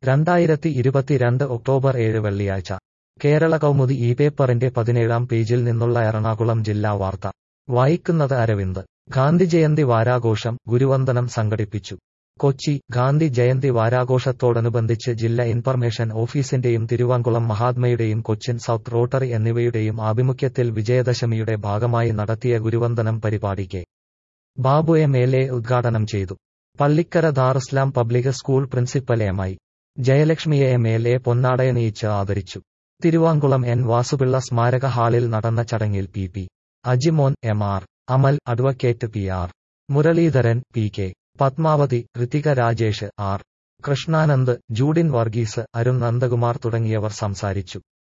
രണ്ടായിരത്തി ഇരുപത്തിരണ്ട് ഒക്ടോബർ ഏഴ് വെള്ളിയാഴ്ച കേരള കൗമുദി ഈ പേപ്പറിന്റെ പതിനേഴാം പേജിൽ നിന്നുള്ള എറണാകുളം ജില്ലാ വാർത്ത വായിക്കുന്നത് അരവിന്ദ് ഗാന്ധി ജയന്തി വാരാഘോഷം ഗുരുവന്ദനം സംഘടിപ്പിച്ചു കൊച്ചി ഗാന്ധി ജയന്തി വാരാഘോഷത്തോടനുബന്ധിച്ച് ജില്ലാ ഇൻഫർമേഷൻ ഓഫീസിന്റെയും തിരുവാങ്കുളം മഹാത്മയുടെയും കൊച്ചിൻ സൗത്ത് റോട്ടറി എന്നിവയുടെയും ആഭിമുഖ്യത്തിൽ വിജയദശമിയുടെ ഭാഗമായി നടത്തിയ ഗുരുവന്ദനം പരിപാടി K Babu M L A ഉദ്ഘാടനം ചെയ്തു Pallikkara Darussalam public school principal M I ജയലക്ഷ്മിയെ എം എൽ എ പൊന്നാടയണിയിച്ച് ആദരിച്ചു തിരുവാങ്കുളം എൻ വാസുപിള്ള സ്മാരക ഹാളിൽ നടന്ന ചടങ്ങിൽ P P Ajimon M R Amal advocate P R Muraleedharan P K Padmavathi Ritika Rajesh R Krishnanand Judin Varghese Arun Nandakumar തുടങ്ങിയവർ സംസാരിച്ചു